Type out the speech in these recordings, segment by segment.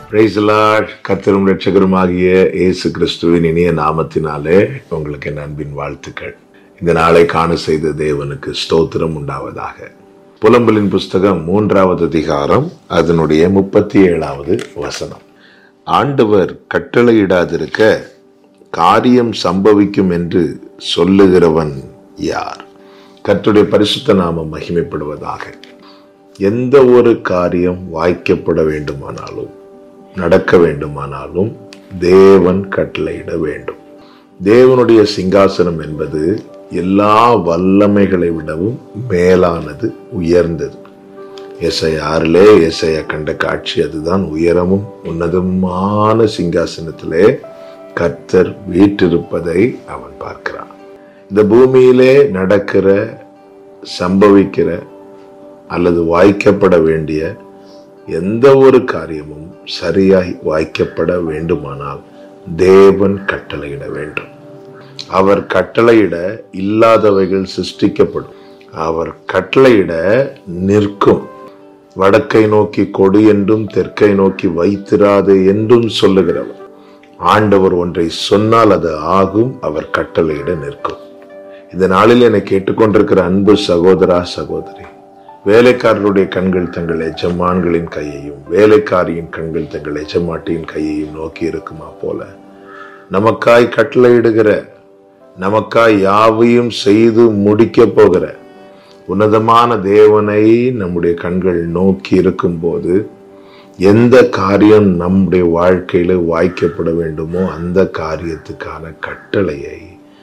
பிரைசலாட் கத்தரும் ரட்சகருமாகிய இயேசு கிறிஸ்துவின் இனிய நாமத்தினாலே உங்களுக்கு என் அன்பின் வாழ்த்துக்கள் இந்த நாளை காண செய்த தேவனுக்கு ஸ்தோத்திரம் உண்டாவதாக புலம்பலின் புஸ்தகம் மூன்றாவது அதிகாரம் அதனுடைய முப்பத்தி ஏழாவது வசனம் ஆண்டவர் கட்டளையிடாதிருக்க காரியம் சம்பவிக்கும் என்று சொல்லுகிறவன் யார் கர்த்தருடைய பரிசுத்த நாமம் மகிமைப்படுவதாக எந்த ஒரு காரியம் வாய்க்கப்பட வேண்டுமானாலும் நடக்க வேண்டுமானாலும் தேவன் கட்டளையிட வேண்டும் தேவனுடைய சிங்காசனம் என்பது எல்லா வல்லமைகளை விடவும் மேலானது உயர்ந்தது எஸ்ஐ ஆறிலே எஸ்ஐயா கண்ட காட்சி அதுதான் உயரமும் உன்னதமான சிங்காசனத்திலே கர்த்தர் வீற்றிருப்பதை அவன் பார்க்கிறான் இந்த பூமியிலே நடக்கிற சம்பவிக்கிற அல்லது வாய்க்கப்பட வேண்டிய எந்த ஒரு காரியமும் சரியாய் வாய்க்கப்பட வேண்டுமானால் தேவன் கட்டளையிட வேண்டும் அவர் கட்டளையிட இல்லாதவைகள் சிருஷ்டிக்கப்படும் அவர் கட்டளையிட நிற்கும் வடக்கை நோக்கி கொடு என்றும் தெற்கை நோக்கி வைத்திராது என்றும் சொல்லுகிறவர் ஆண்டவர் ஒன்றை சொன்னால் அது ஆகும் அவர் கட்டளையிட நிற்கும் இந்த நாளில் என்னை கேட்டுக்கொண்டிருக்கிற அன்பு சகோதரா சகோதரி வேலைக்காரருடைய கண்கள் தங்கள் எஜமான்களின் கையையும் வேலைக்காரியின் கண்கள் தங்கள் எஜமாட்டியின் கையையும் நோக்கி இருக்குமா போல நமக்காய் கட்டளையிடுகிற நமக்காய் யாவையும் செய்து முடிக்க போகிற உன்னதமான தேவனை நம்முடைய கண்கள் நோக்கி இருக்கும்போது எந்த காரியம் நம்முடைய வாழ்க்கையில வாய்க்கப்பட வேண்டுமோ அந்த காரியத்துக்கான கட்டளையை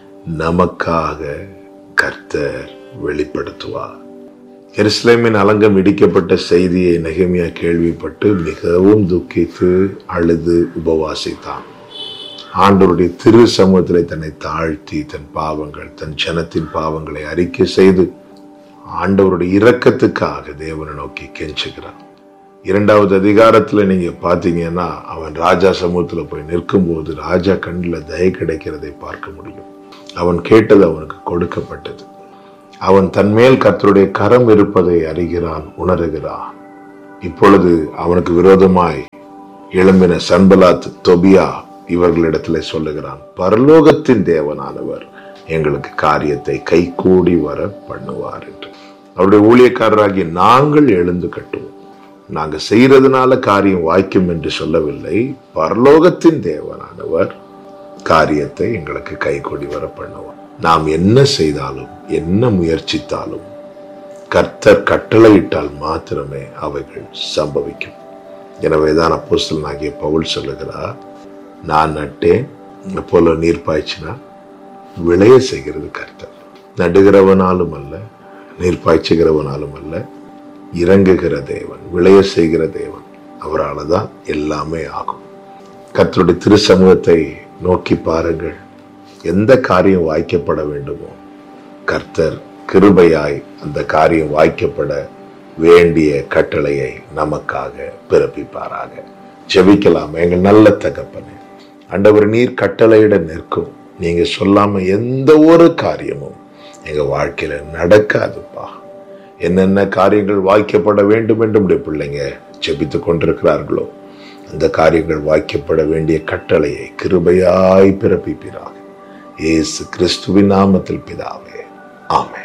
நமக்காக கர்த்தர் வெளிப்படுத்துவார் எருசலேமின் அலங்கம் இடிக்கப்பட்ட செய்தியை நெகமியா கேள்விப்பட்டு மிகவும் துக்கித்து அழுது உபவாசித்தான் ஆண்டவருடைய திரு சமூகத்திலே தன்னை தாழ்த்தி தன் பாவங்கள் தன் ஜனத்தின் பாவங்களை அறிக்கை செய்து ஆண்டவருடைய இரக்கத்துக்காக தேவனை நோக்கி கெஞ்சுகிறான் இரண்டாவது அதிகாரத்துல நீங்க பாத்தீங்கன்னா அவன் ராஜா சமூகத்துல போய் நிற்கும் போது ராஜா கண்ணில் தய கிடைக்கிறதை பார்க்க முடியும் அவன் கேட்டது அவனுக்கு கொடுக்கப்பட்டது அவன் தன்மேல் கர்த்தருடைய கரம் இருப்பதை அறிகிறான் உணர்கிறான் இப்பொழுது அவனுக்கு விரோதமாய் எழும்பின சன்பலாத் தொபியா இவர்களிடத்துல சொல்லுகிறான் பரலோகத்தின் தேவனானவர் எங்களுக்கு காரியத்தை கைகூடி வர பண்ணுவார் என்று அவருடைய ஊழியக்காரராகிய நாங்கள் எழுந்து கட்டுவோம் நாங்க செய்யறதுனால காரியம் வாய்க்கும் என்று சொல்லவில்லை பரலோகத்தின் தேவனானவர் காரியத்தை எங்களுக்கு கைகூடி வர பண்ணுவார் நாம் என்ன செய்தாலும் என்ன முயற்சித்தாலும் கர்த்தர் கட்டளையிட்டால் மாத்திரமே அவைகள் சம்பவிக்கும் எனவேதான் அப்போஸ்தலன் ஆகிய பவுல் சொல்லுகிறார் நான் நட்டேன் போல நீர் பாய்ச்சினா விளைய செய்கிறது கர்த்தர் நடுகிறவனாலும் அல்ல நீர் பாய்ச்சுகிறவனாலும் அல்ல இறங்குகிற தேவன் விளைய செய்கிற தேவன் அவரால் தான் எல்லாமே ஆகும் கர்த்தருடைய திரு சமூகத்தை நோக்கி பாருங்கள் எந்த காரியம் வாய்க்கப்பட வேண்டுமோ கர்த்தர் கிருபையாய் அந்த காரியம் வாய்க்கப்பட வேண்டிய கட்டளையை நமக்காக பிறப்பிப்பாராக ஜெபிக்கலாம் எங்கள் நல்ல தகப்பனே ஆண்டவர் நீர் கட்டளையிட நிற்கும் நீங்க சொல்லாம எந்த ஒரு காரியமும் எங்க வாழ்க்கையில நடக்காதுப்பா என்னென்ன காரியங்கள் வாய்க்கப்பட வேண்டும் என்று உடைய பிள்ளைங்க ஜெபித்து கொண்டிருக்கிறார்களோ அந்த காரியங்கள் வாய்க்கப்பட வேண்டிய கட்டளையை கிருபையாய் பிறப்பிப்பிறாக இயேசு கிறிஸ்துவின் நாமத்தில் பிதாவே ஆமென்